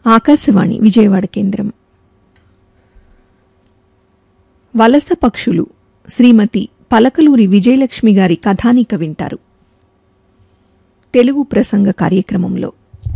ఆకాశవాణి విజయవాడ కేంద్రం వలస పక్షులు శ్రీమతి పలకలూరి విజయలక్ష్మి గారి కథానిక వింటారు తెలుగు ప్రసంగ కార్యక్రమంలో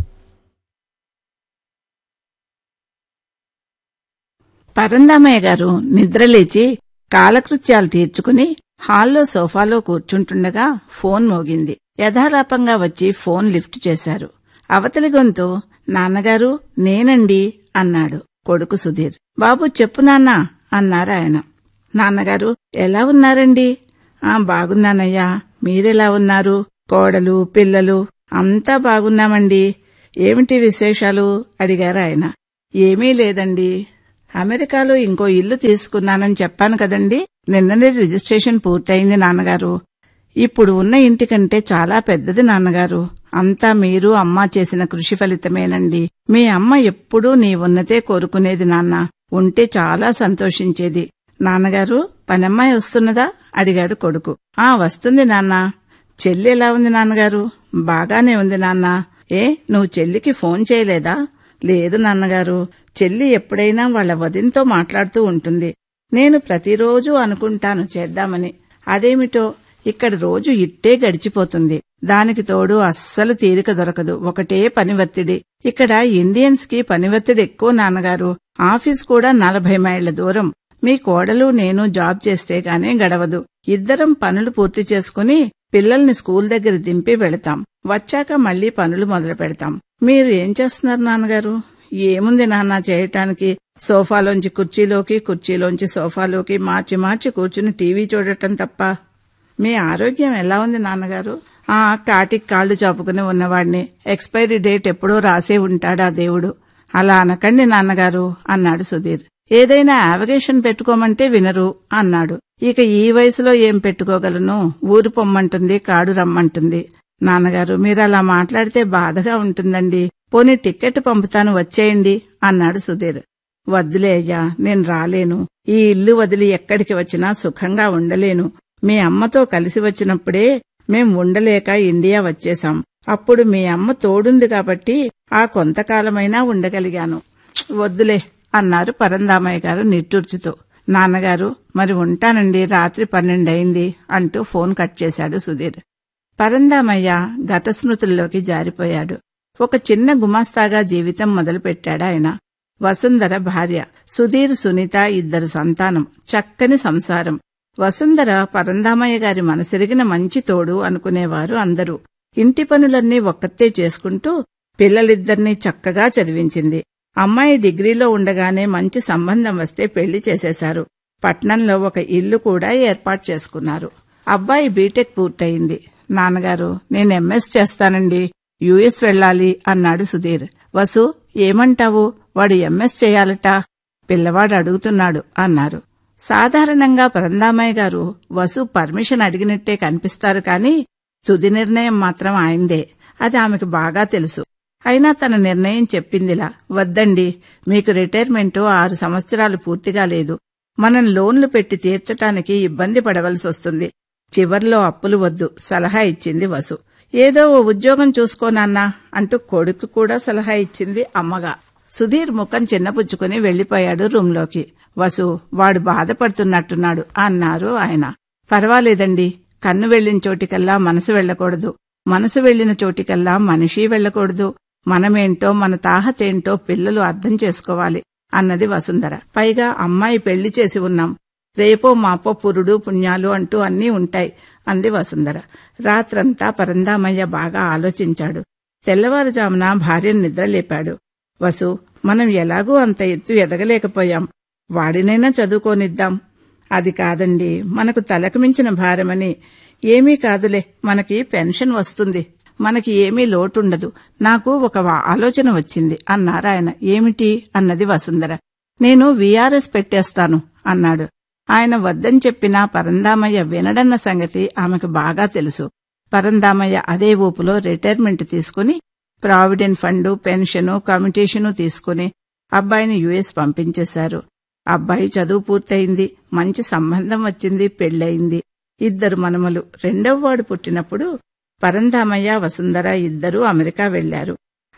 పరందామయ్య గారు నిద్రలేచి కాలకృత్యాలు తీర్చుకుని హాల్లో సోఫాలో కూర్చుంటుండగా ఫోన్ మోగింది యథాలాపంగా వచ్చి ఫోన్ లిఫ్ట్ చేశారు అవతలి గొంతు నాన్నగారు నేనండి అన్నాడు కొడుకు సుధీర్ బాబు చెప్పు నాన్నా అన్నారు ఆయన నాన్నగారు ఎలా ఉన్నారండి ఆ బాగున్నానయ్యా మీరెలా ఉన్నారు కోడలు పిల్లలు అంతా బాగున్నామండి ఏమిటి విశేషాలు అడిగారు ఆయన ఏమీ లేదండి అమెరికాలో ఇంకో ఇల్లు తీసుకున్నానని చెప్పాను కదండి నిన్ననే రిజిస్ట్రేషన్ పూర్తయింది నాన్నగారు ఇప్పుడు ఉన్న ఇంటికంటే చాలా పెద్దది నాన్నగారు అంతా మీరు అమ్మ చేసిన కృషి ఫలితమేనండి మీ అమ్మ ఎప్పుడూ నీ ఉన్నతే కోరుకునేది నాన్న ఉంటే చాలా సంతోషించేది నాన్నగారు పనమ్మాయి వస్తున్నదా అడిగాడు కొడుకు ఆ వస్తుంది నాన్న చెల్లి ఎలా ఉంది నాన్నగారు బాగానే ఉంది నాన్న ఏ నువ్వు చెల్లికి ఫోన్ చేయలేదా లేదు నాన్నగారు చెల్లి ఎప్పుడైనా వాళ్ళ వదినతో మాట్లాడుతూ ఉంటుంది నేను ప్రతిరోజు అనుకుంటాను చేద్దామని అదేమిటో ఇక్కడ రోజు ఇట్టే గడిచిపోతుంది దానికి తోడు అస్సలు తీరిక దొరకదు ఒకటే పని ఒత్తిడి ఇక్కడ ఇండియన్స్ కి పని ఒత్తిడి ఎక్కువ నాన్నగారు ఆఫీస్ కూడా నలభై మైళ్ల దూరం మీ కోడలు నేను జాబ్ చేస్తే గానే గడవదు ఇద్దరం పనులు పూర్తి చేసుకుని పిల్లల్ని స్కూల్ దగ్గర దింపి వెళతాం వచ్చాక మళ్లీ పనులు మొదలు పెడతాం మీరు ఏం చేస్తున్నారు నాన్నగారు ఏముంది నాన్న చేయటానికి సోఫాలోంచి కుర్చీలోకి కుర్చీలోంచి సోఫాలోకి మార్చి మార్చి కూర్చుని టీవీ చూడటం తప్ప మీ ఆరోగ్యం ఎలా ఉంది నాన్నగారు ఆ కాటికి కాళ్లు చాపుకుని ఉన్నవాడిని ఎక్స్పైరీ డేట్ ఎప్పుడో రాసే ఉంటాడా దేవుడు అలా అనకండి నాన్నగారు అన్నాడు సుధీర్ ఏదైనా యావగేషన్ పెట్టుకోమంటే వినరు అన్నాడు ఇక ఈ వయసులో ఏం పెట్టుకోగలను ఊరు పొమ్మంటుంది కాడు రమ్మంటుంది నాన్నగారు మీరు అలా మాట్లాడితే బాధగా ఉంటుందండి పోనీ టిక్కెట్ పంపుతాను వచ్చేయండి అన్నాడు సుధీర్ వద్దులే అయ్యా నేను రాలేను ఈ ఇల్లు వదిలి ఎక్కడికి వచ్చినా సుఖంగా ఉండలేను మీ అమ్మతో కలిసి వచ్చినప్పుడే మేం ఉండలేక ఇండియా వచ్చేశాం అప్పుడు మీ అమ్మ తోడుంది కాబట్టి ఆ కొంతకాలమైనా ఉండగలిగాను వద్దులే అన్నారు పరందామయ్య గారు నిట్టూర్చుతూ నాన్నగారు మరి ఉంటానండి రాత్రి పన్నెండయింది అంటూ ఫోన్ కట్ చేశాడు సుధీర్ పరందామయ్య గత స్మృతుల్లోకి జారిపోయాడు ఒక చిన్న గుమాస్తాగా జీవితం మొదలుపెట్టాడు ఆయన వసుంధర భార్య సుధీర్ సునీత ఇద్దరు సంతానం చక్కని సంసారం వసుంధర పరందామయ్య గారి మనసెరిగిన మంచి తోడు అనుకునేవారు అందరూ ఇంటి పనులన్నీ ఒక్కతే చేసుకుంటూ పిల్లలిద్దరినీ చక్కగా చదివించింది అమ్మాయి డిగ్రీలో ఉండగానే మంచి సంబంధం వస్తే పెళ్లి చేసేశారు పట్నంలో ఒక ఇల్లు కూడా ఏర్పాటు చేసుకున్నారు అబ్బాయి బీటెక్ పూర్తయింది నాన్నగారు నేను ఎంఎస్ చేస్తానండి యుఎస్ వెళ్ళాలి అన్నాడు సుధీర్ వసు ఏమంటావు వాడు ఎంఎస్ చేయాలట పిల్లవాడు అడుగుతున్నాడు అన్నారు సాధారణంగా పరందామయ్య గారు వసు పర్మిషన్ అడిగినట్టే కనిపిస్తారు కాని తుది నిర్ణయం మాత్రం ఆయనదే అది ఆమెకు బాగా తెలుసు అయినా తన నిర్ణయం చెప్పిందిలా వద్దండి మీకు రిటైర్మెంటు ఆరు సంవత్సరాలు పూర్తిగా లేదు మనం లోన్లు పెట్టి తీర్చటానికి ఇబ్బంది పడవలసి వస్తుంది చివర్లో అప్పులు వద్దు సలహా ఇచ్చింది వసు ఏదో ఓ ఉద్యోగం చూసుకోనన్నా అంటూ కొడుకు కూడా సలహా ఇచ్చింది అమ్మగా సుధీర్ ముఖం చిన్నపుచ్చుకుని వెళ్లిపోయాడు రూంలోకి వసు వాడు బాధపడుతున్నట్టున్నాడు అన్నారు ఆయన పర్వాలేదండి కన్ను వెళ్లిన చోటికల్లా మనసు వెళ్లకూడదు మనసు వెళ్లిన చోటికల్లా మనిషి వెళ్లకూడదు మనమేంటో మన తాహతేంటో పిల్లలు అర్థం చేసుకోవాలి అన్నది వసుంధర పైగా అమ్మాయి పెళ్లి చేసి ఉన్నాం రేపో మాపో పురుడు పుణ్యాలు అంటూ అన్నీ ఉంటాయి అంది వసుంధర రాత్రంతా పరందామయ్య బాగా ఆలోచించాడు తెల్లవారుజామున భార్యను నిద్రలేపాడు వసు మనం ఎలాగూ అంత ఎత్తు ఎదగలేకపోయాం వాడినైనా చదువుకోనిద్దాం అది కాదండి మనకు తలకు మించిన భారమని ఏమీ కాదులే మనకి పెన్షన్ వస్తుంది మనకి ఏమీ లోటుండదు నాకు ఒక ఆలోచన వచ్చింది అన్నారాయన ఏమిటి అన్నది వసుంధర నేను వీఆర్ఎస్ పెట్టేస్తాను అన్నాడు ఆయన వద్దని చెప్పినా పరందామయ్య వినడన్న సంగతి ఆమెకు బాగా తెలుసు పరందామయ్య అదే ఊపులో రిటైర్మెంట్ తీసుకుని ప్రావిడెంట్ ఫండు పెన్షను కమిటేషను తీసుకుని అబ్బాయిని యుఎస్ పంపించేశారు అబ్బాయి చదువు పూర్తయింది మంచి సంబంధం వచ్చింది పెళ్లయింది ఇద్దరు మనమలు రెండవవాడు పుట్టినప్పుడు పరంధామయ్య వసుంధర ఇద్దరూ అమెరికా వెళ్లారు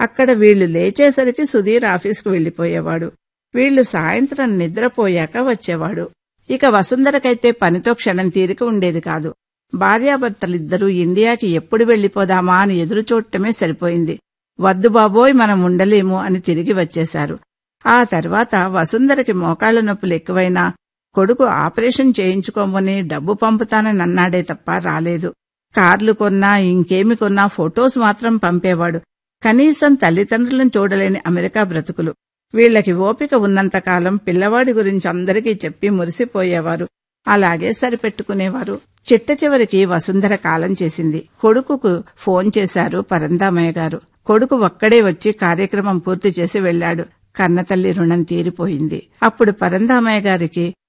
అక్కడ వీళ్లు లేచేసరికి సుధీర్ ఆఫీసుకు వెళ్లిపోయేవాడు వీళ్లు సాయంత్రం నిద్రపోయాక వచ్చేవాడు ఇక వసుంధరకైతే పనితో క్షణం తీరిక ఉండేది కాదు భార్యాభర్తలిద్దరూ ఇండియాకి ఎప్పుడు వెళ్లిపోదామా అని ఎదురుచూడటమే సరిపోయింది వద్దు బాబోయ్ మనం ఉండలేము అని తిరిగి వచ్చేశారు ఆ తర్వాత వసుంధరకి మోకాళ్ల నొప్పులు ఎక్కువైనా కొడుకు ఆపరేషన్ చేయించుకోమని డబ్బు పంపుతానని అన్నాడే తప్ప రాలేదు కార్లు కొన్నా ఇంకేమి కొన్నా ఫొటోస్ మాత్రం పంపేవాడు కనీసం తల్లిదండ్రులను చూడలేని అమెరికా బ్రతుకులు వీళ్లకి ఓపిక ఉన్నంతకాలం పిల్లవాడి గురించి అందరికీ చెప్పి మురిసిపోయేవారు అలాగే సరిపెట్టుకునేవారు చిట్ట చివరికి వసుంధర కాలం చేసింది కొడుకుకు ఫోన్ చేశారు పరందామయ్య గారు కొడుకు ఒక్కడే వచ్చి కార్యక్రమం పూర్తి చేసి వెళ్లాడు కన్నతల్లి రుణం తీరిపోయింది అప్పుడు పరందామయ్య గారికి